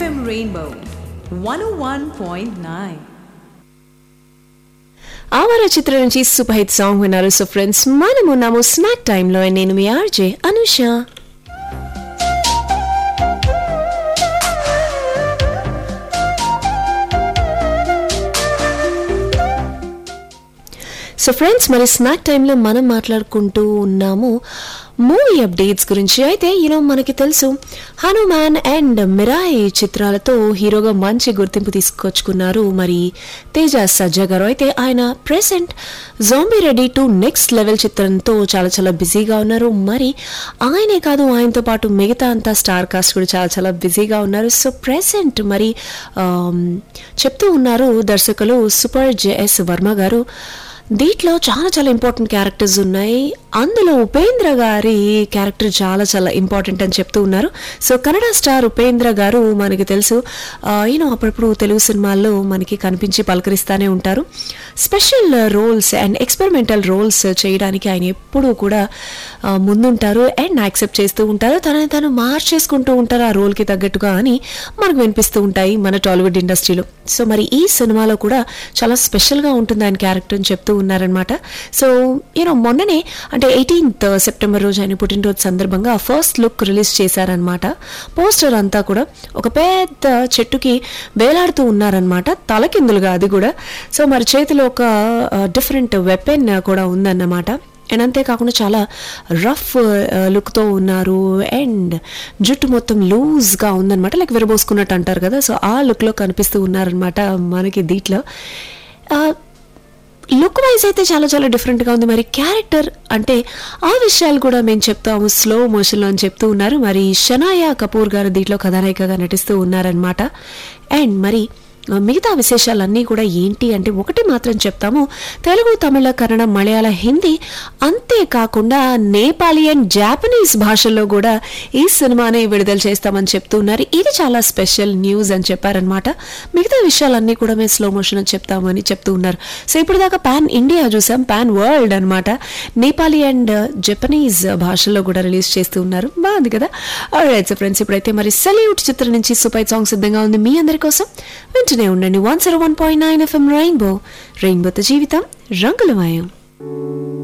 FM Rainbow 101.9. Awara చిత్రం నుంచి super hit song విన్నారు సో ఫ్రెండ్స్ మనం ఉన్నాము స్నాక్ టైంలో నేను మీ ఆర్జే అనుష సో ఫ్రెండ్స్ మరి స్నాక్ టైంలో మనం మాట్లాడుకుంటూ ఉన్నాము మూవీ అప్డేట్స్ గురించి అయితే యూనో మనకి తెలుసు హనుమాన్ అండ్ మిరాయి చిత్రాలతో హీరోగా మంచి గుర్తింపు తీసుకొచ్చుకున్నారు మరి తేజ సజ్జా గారు అయితే ఆయన present zombie Reddy to next level చిత్రంతో చాలా చాలా బిజీగా ఉన్నారు మరి ఆయనే కాదు ఆయనతో పాటు మిగతా అంతా స్టార్ కాస్ట్ కూడా చాలా చాలా బిజీగా ఉన్నారు సో ప్రెసెంట్ మరి ఆమ్, చెప్తూ ఉన్నారు దర్శకులు సూపర్ జేఎస్ వర్మ గారు దీంట్లో చాలా చాలా ఇంపార్టెంట్ క్యారెక్టర్స్ ఉన్నాయి అందులో ఉపేంద్ర గారి క్యారెక్టర్ చాలా చాలా ఇంపార్టెంట్ అని చెప్తూ ఉన్నారు సో కన్నడ స్టార్ ఉపేంద్ర గారు మనకి తెలుసు యూనో అప్పుడప్పుడు తెలుగు సినిమాల్లో మనకి కనిపించి పలకరిస్తానే ఉంటారు special roles and experimental roles చేయడానికి ఆయన ఎప్పుడూ కూడా ఆ, ముందుంటారు అండ్ యాక్సెప్ట్ చేస్తూ ఉంటారు తనని తను మార్చేసుకుంటూ ఉంటారు ఆ రోల్కి తగ్గట్టుగా అని మనకు వినిపిస్తూ ఉంటాయి మన టాలీవుడ్ ఇండస్ట్రీలో సో మరి ఈ సినిమాలో కూడా చాలా స్పెషల్గా ఉంటుంది ఆయన క్యారెక్టర్ అని చెప్తూ ఉన్నారనమాట సో యూనో మొన్ననే అంటే ఎయిటీన్త్ సెప్టెంబర్ రోజు ఆయన పుట్టినరోజు సందర్భంగా ఫస్ట్ లుక్ రిలీజ్ చేశారనమాట పోస్టర్ అంతా కూడా ఒక పెద్ద చెట్టుకి వేలాడుతూ ఉన్నారనమాట తలకిందులుగా అది కూడా సో మరి చేతిలో ఒక డిఫరెంట్ వెపెన్ కూడా ఉందన్నమాట అండ్ అంతేకాకుండా చాలా రఫ్ లుక్తో ఉన్నారు అండ్ జుట్టు మొత్తం లూజ్గా ఉందన్నమాట లైక్ విరబోసుకున్నట్టు అంటారు కదా సో ఆ లుక్లో కనిపిస్తూ ఉన్నారనమాట మనకి దీంట్లో ఆ, లుక్ వైజ్ అయితే చాలా చాలా డిఫరెంట్గా ఉంది మరి క్యారెక్టర్ అంటే ఆ విషయాలు కూడా మేము చెప్తాము స్లో మోషన్లో అని చెప్తూ ఉన్నారు మరి షనాయా కపూర్ గారు దీంట్లో కథానాయికగా నటిస్తూ ఉన్నారనమాట అండ్ మరి ఆ, మిగతా విశేషాలన్నీ కూడా ఏంటి అంటే ఒకటి మాత్రం చెప్తాము తెలుగు తమిళ కన్నడ మలయాళ హిందీ అంతేకాకుండా నేపాలీ అండ్ జాపనీస్ భాషల్లో కూడా ఈ సినిమాని విడుదల చేస్తామని చెప్తూ ఉన్నారు ఇది చాలా స్పెషల్ న్యూస్ అని చెప్పారనమాట మిగతా విషయాలన్నీ కూడా మేము స్లో మోషన్ అని చెప్తామని చెప్తూ ఉన్నారు సో ఇప్పుడు దాకా పాన్ ఇండియా చూసాం పాన్ వరల్డ్ అనమాట నేపాలీ అండ్ జపనీస్ భాషల్లో కూడా రిలీజ్ చేస్తూ ఉన్నారు బాగుంది కదా రైట్ ఫ్రెండ్స్ ఇప్పుడైతే మరి సెల్యూట్ చిత్రం నుంచి సూపర్ సాంగ్ సిద్ధంగా ఉంది మీ అందరి కోసం వింటూనే ఉండండి one zero one point nine FM rainbow రెయిన్బోతో జీవితం రంగులమయం